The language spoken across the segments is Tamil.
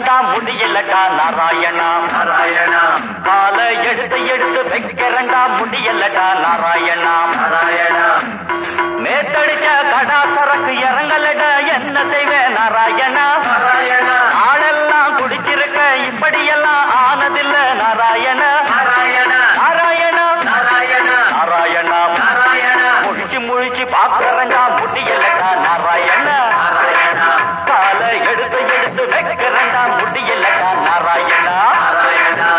வைக்கிறண்டா முடியலடா நாராயணா நாராயணா காலை எடுத்து எடுத்து வைக்கிறண்டா முடியலடா நாராயணா நாராயணா மேத்தடிச்ச கடா சரக்கு இறங்கலடா என்ன செய்வேன் நாராயணா நாராயணா ஆளெல்லாம் குடிச்சிருக்க இப்படியெல்லாம் ஆனதில்ல நாராயணா நாராயணா நாராயணா நாராயணா நாராயணா நாராயணா முழிச்சு முழிச்சு பாக்குறண்டா முடியலடா நாராயணா நாராயணா காலை எடுத்து எடுத்து வைக்கிறண்டா முடியலடா நாராயணா நாராயணா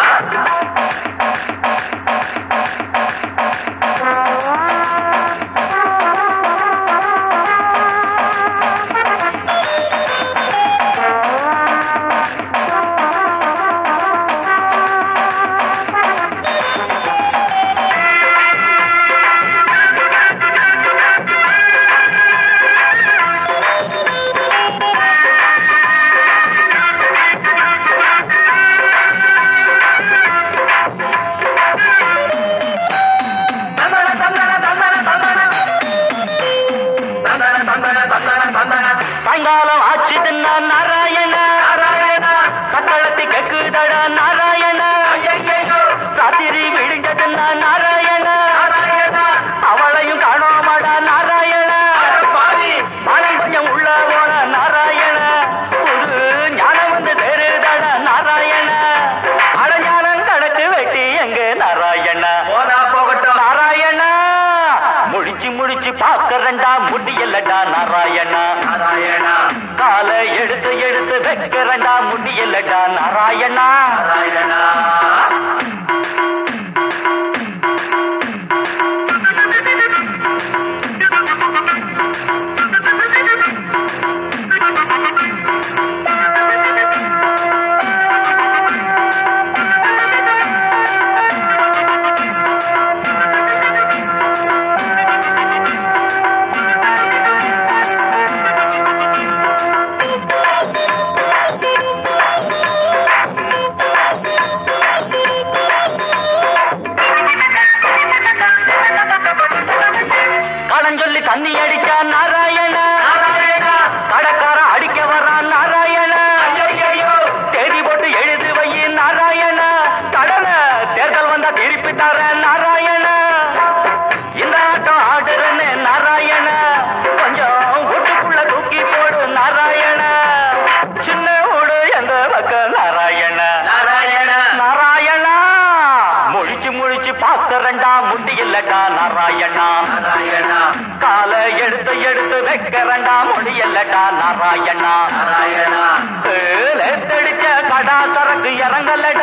தந்தன தந்தன தந்தன தந்தன தந்தன தந்தன தந்தன தந்தன சாயங்காலம் ஆச்சுதுன்னா நாராயணா நாராயணா சக்களத்தி கக்குதடா நாராயணா ஐயையோ ராத்திரி விழிஞ்சதுன்னா நாராயணா நாராயணா அவளையும் காணோமாடா நாராயணா பாவி மனம் கொஞ்சம் உள்ள போன நாராயண புது ஞானம் வந்து சேருதடா நாராயண அடஞானம் கடக்கு வெட்டி எங்க நாராயண போனா போகட்டும் நாராயண முடிச்சு முடிச்சு பாக்கறண்டா முடியலடா நாராயணா நாராயணா காலை எடுத்து எடுத்து வைக்கிறண்டா முடியலடா நாராயணா நாராயணா கடன் சொல்லி தண்ணி அடிச்சா நாராயண நாராயணா கடக்கார அடிக்க வர்றான் நாராயண ஐயையோ தேதி போட்டு எழுது வை நாராயண கடனை தேர்தல் வந்தா திருப்பி தர நாராயண இந்த ஆட்டம் ஆடுறன்னு நாராயண கொஞ்சம் வீட்டுக்குள்ள தூக்கி போடு நாராயண சின்ன ஊடு எந்த பக்கம் நாராயண நாராயணா நாராயணா முழிச்சு முழிச்சு பாக்குறண்டா முடியலடா நாராயணா நாராயணா காலை எடுத்து எடுத்து வைக்கிறண்டா முடியலடா நாராயணா நாராயணா நேத்தடிச்ச கடா சரக்கு இறங்கலடா